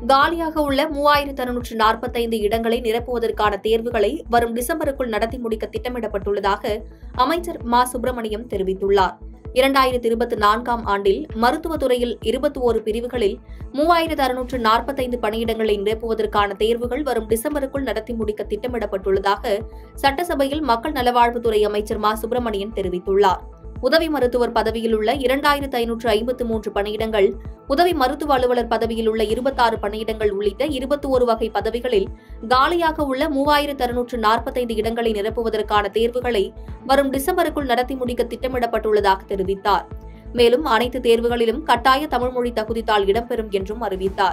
காலியாக உள்ள மூவாயிரத்து அறுநூற்று நாற்பத்தைந்து இடங்களை நிரப்புவதற்கான தேர்வுகளை வரும் டிசம்பருக்குள் நடத்தி முடிக்க திட்டமிடப்பட்டுள்ளதாக அமைச்சர் மா சுப்பிரமணியம் தெரிவித்துள்ளார் இரண்டாயிரத்து இருபத்தி நான்காம் ஆண்டில் மருத்துவத்துறையில் இருபத்தி ஓரு பிரிவுகளில் மூவாயிரத்து அறுநூற்று நாற்பத்தைந்து பணியிடங்களை நிரப்புவதற்கான தேர்வுகள் வரும் டிசம்பருக்குள் நடத்தி முடிக்க திட்டமிடப்பட்டுள்ளதாக சட்டசபையில் மக்கள் நலவாழ்வுத்துறை அமைச்சர் மா சுப்பிரமணியன் தெரிவித்துள்ளார் உதவி மருத்துவர் பதவியில் உள்ள இரண்டாயிரத்து ஐநூற்று ஐம்பத்து மூன்று பணியிடங்கள் உதவி மருத்துவ அலுவலர் பதவியில் உள்ள இருபத்தாறு பணியிடங்கள் உள்ளிட்ட இருபத்தி ஒரு வகை பதவிகளில் காலியாக உள்ள மூவாயிரத்து அறுநூற்று நாற்பத்தைந்து இடங்களை நிரப்புவதற்கான தேர்வுகளை வரும் டிசம்பருக்குள் நடத்தி முடிக்க திட்டமிடப்பட்டுள்ளதாக தெரிவித்தார் மேலும் அனைத்து தேர்வுகளிலும் கட்டாய தமிழ்மொழி தகுதித்தாள் இடம்பெறும் என்றும் அறிவித்தார்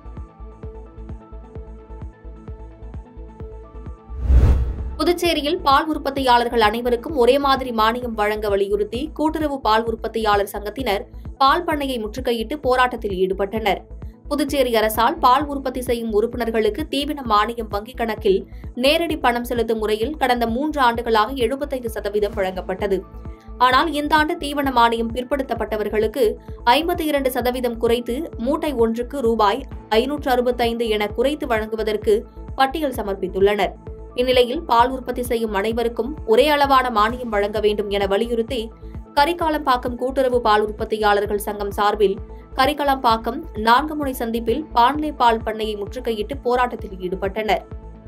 புதுச்சேரியில் பால் உற்பத்தியாளர்கள் அனைவருக்கும் ஒரே மாதிரி மானியம் வழங்க வலியுறுத்தி கூட்டுறவு பால் உற்பத்தியாளர் சங்கத்தினர் பால் பண்ணையை முற்றுகையிட்டு போராட்டத்தில் ஈடுபட்டனர் புதுச்சேரி அரசால் பால் உற்பத்தி செய்யும் உறுப்பினர்களுக்கு தீவன மானியம் வங்கிக் கணக்கில் நேரடி பணம் செலுத்தும் முறையில் கடந்த மூன்று ஆண்டுகளாக எழுபத்தைந்து சதவீதம் வழங்கப்பட்டது ஆனால் இந்த ஆண்டு தீவன மானியம் பிற்படுத்தப்பட்டவர்களுக்கு ஐம்பத்தி இரண்டு சதவீதம் குறைத்து மூட்டை ஒன்றுக்கு ரூபாய் ஐநூற்று அறுபத்தைந்து என குறைத்து வழங்குவதற்கு பட்டியல் சமர்ப்பித்துள்ளனர் இந்நிலையில் பால் உற்பத்தி செய்யும் அனைவருக்கும் ஒரே அளவான மானியம் வழங்க வேண்டும் என வலியுறுத்தி கரிகாலம்பாக்கம் கூட்டுறவு பால் உற்பத்தியாளர்கள் சங்கம் சார்பில் கரிகாலம்பாக்கம் நான்கு முனை சந்திப்பில் பான்லே பால் பண்ணையை முற்றுகையிட்டு போராட்டத்தில் ஈடுபட்டனர்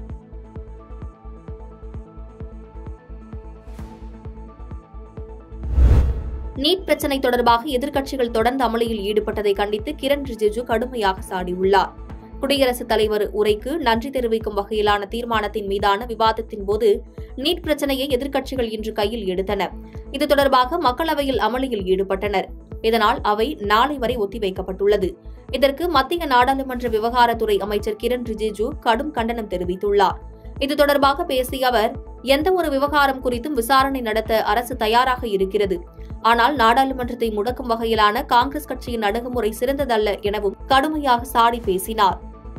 நீட் பிரச்சினை தொடர்பாக எதிர்க்கட்சிகள் தொடர்ந்து அமளியில் ஈடுபட்டதை கண்டித்து கிரண் ரிஜிஜு கடுமையாக சாடியுள்ளார் குடியரசுத் தலைவர் உரைக்கு நன்றி தெரிவிக்கும் வகையிலான தீர்மானத்தின் மீதான விவாதத்தின் போது நீட் பிரச்சனையை எதிர்க்கட்சிகள் இன்று கையில் எடுத்தன இது தொடர்பாக மக்களவையில் அமளியில் ஈடுபட்டனர் இதனால் அவை நாளை வரை ஒத்திவைக்கப்பட்டுள்ளது இதற்கு மத்திய நாடாளுமன்ற விவகாரத்துறை அமைச்சர் கிரண் ரிஜிஜு கடும் கண்டனம் தெரிவித்துள்ளார் இது தொடர்பாக பேசிய அவர் எந்த ஒரு விவகாரம் குறித்தும் விசாரணை நடத்த அரசு தயாராக இருக்கிறது ஆனால் நாடாளுமன்றத்தை முடக்கும் வகையிலான காங்கிரஸ் கட்சியின் அணுகுமுறை சிறந்ததல்ல எனவும் கடுமையாக சாடி பேசினார்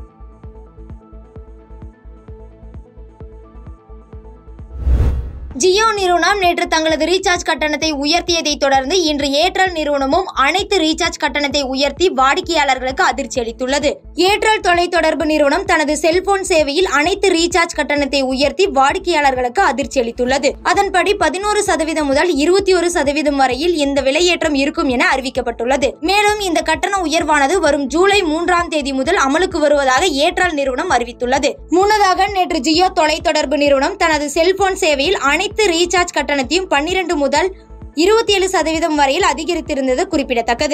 ஜியோ நிறுவனம் நேற்று தங்களது ரீசார்ஜ் கட்டணத்தை உயர்த்தியதை தொடர்ந்து இன்று ஏர்டெல் நிறுவனமும் அனைத்து ரீசார்ஜ் கட்டணத்தை உயர்த்தி வாடிக்கையாளர்களுக்கு அதிர்ச்சி அளித்துள்ளது ஏர்டெல் தொலைத்தொடர்பு நிறுவனம் தனது செல்போன் சேவையில் அனைத்து ரீசார்ஜ் கட்டணத்தை உயர்த்தி வாடிக்கையாளர்களுக்கு அதிர்ச்சி அளித்துள்ளது அதன்படி பதினோரு சதவீதம் முதல் இருபத்தி ஒரு சதவீதம் வரையில் இந்த விலையேற்றம் இருக்கும் என அறிவிக்கப்பட்டுள்ளது மேலும் இந்த கட்டண உயர்வானது வரும் ஜூலை மூன்றாம் தேதி முதல் அமலுக்கு வருவதாக ஏர்டெல் நிறுவனம் அறிவித்துள்ளது முன்னதாக நேற்று ஜியோ தொலைத்தொடர்பு நிறுவனம் தனது செல்போன் சேவையில் அனைத்து ரீசார்ஜ் கட்டணத்தையும் பன்னிரண்டு முதல் இருபத்தி ஏழு சதவீதம் வரையில் அதிகரித்திருந்தது குறிப்பிடத்தக்கது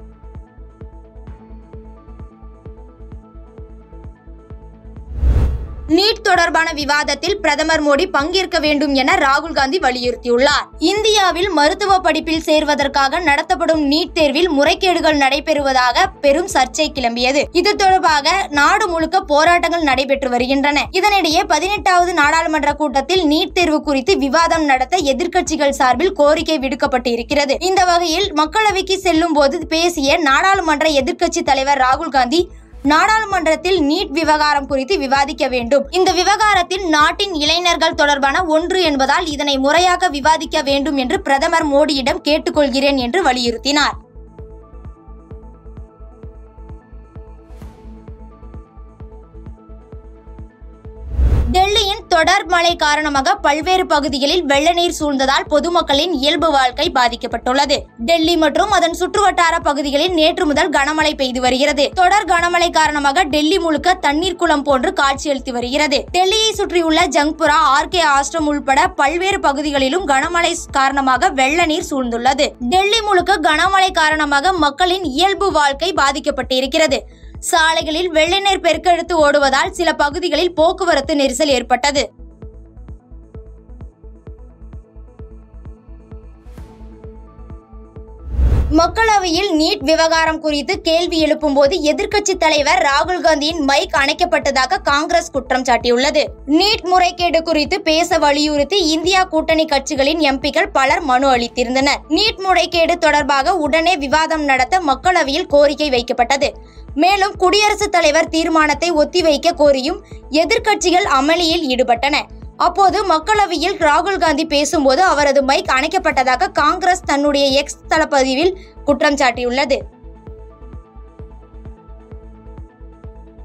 நீட் தொடர்பான விவாதத்தில் பிரதமர் மோடி பங்கேற்க வேண்டும் என ராகுல் காந்தி வலியுறுத்தியுள்ளார் இந்தியாவில் மருத்துவ படிப்பில் சேர்வதற்காக நடத்தப்படும் நீட் தேர்வில் முறைகேடுகள் நடைபெறுவதாக பெரும் சர்ச்சை கிளம்பியது இது தொடர்பாக நாடு முழுக்க போராட்டங்கள் நடைபெற்று வருகின்றன இதனிடையே பதினெட்டாவது நாடாளுமன்ற கூட்டத்தில் நீட் தேர்வு குறித்து விவாதம் நடத்த எதிர்க்கட்சிகள் சார்பில் கோரிக்கை விடுக்கப்பட்டு இருக்கிறது இந்த வகையில் மக்களவைக்கு செல்லும் போது பேசிய நாடாளுமன்ற எதிர்க்கட்சி தலைவர் ராகுல் காந்தி நாடாளுமன்றத்தில் நீட் விவகாரம் குறித்து விவாதிக்க வேண்டும் இந்த விவகாரத்தில் நாட்டின் இளைஞர்கள் தொடர்பான ஒன்று என்பதால் இதனை முறையாக விவாதிக்க வேண்டும் என்று பிரதமர் மோடியிடம் கேட்டுக்கொள்கிறேன் என்று வலியுறுத்தினார் டெல்லியின் தொடர் மழை காரணமாக பல்வேறு பகுதிகளில் வெள்ள நீர் சூழ்ந்ததால் பொதுமக்களின் இயல்பு வாழ்க்கை பாதிக்கப்பட்டுள்ளது டெல்லி மற்றும் அதன் சுற்றுவட்டார பகுதிகளில் நேற்று முதல் கனமழை பெய்து வருகிறது தொடர் கனமழை காரணமாக டெல்லி முழுக்க தண்ணீர் குளம் போன்று காட்சியளித்து வருகிறது டெல்லியை சுற்றியுள்ள ஜங்புரா ஆர்கே ஆஸ்ரம் உள்பட பல்வேறு பகுதிகளிலும் கனமழை காரணமாக வெள்ள நீர் சூழ்ந்துள்ளது டெல்லி முழுக்க கனமழை காரணமாக மக்களின் இயல்பு வாழ்க்கை பாதிக்கப்பட்டிருக்கிறது சாலைகளில் வெள்ள நீர் பெருக்கெடுத்து ஓடுவதால் சில பகுதிகளில் போக்குவரத்து நெரிசல் ஏற்பட்டது மக்களவையில் நீட் விவகாரம் குறித்து கேள்வி எழுப்பும்போது எதிர்க்கட்சி தலைவர் ராகுல் காந்தியின் மைக் அணைக்கப்பட்டதாக காங்கிரஸ் குற்றம் சாட்டியுள்ளது நீட் முறைகேடு குறித்து பேச வலியுறுத்தி இந்தியா கூட்டணி கட்சிகளின் எம்பிக்கள் பலர் மனு அளித்திருந்தனர் நீட் முறைகேடு தொடர்பாக உடனே விவாதம் நடத்த மக்களவையில் கோரிக்கை வைக்கப்பட்டது மேலும் குடியரசுத் தலைவர் தீர்மானத்தை ஒத்திவைக்க கோரியும் எதிர்க்கட்சிகள் அமளியில் ஈடுபட்டன அப்போது மக்களவையில் ராகுல் காந்தி பேசும்போது அவரது மைக் அணைக்கப்பட்டதாக காங்கிரஸ் தன்னுடைய எக்ஸ் தளப்பதிவில் குற்றம் சாட்டியுள்ளது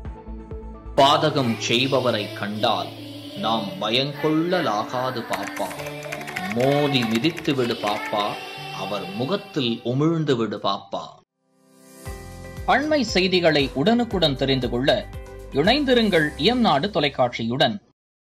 பாதகம் செய்பவரை கண்டால் நாம் பயங்கொள்ளலாகாது பாப்பா மோதி மிதித்து விடு பாப்பா அவர் முகத்தில் உமிழ்ந்து விடு பாப்பா அண்மை செய்திகளை உடனுக்குடன் தெரிந்து கொள்ள இணைந்திருங்கள் இயம்நாடு தொலைக்காட்சியுடன்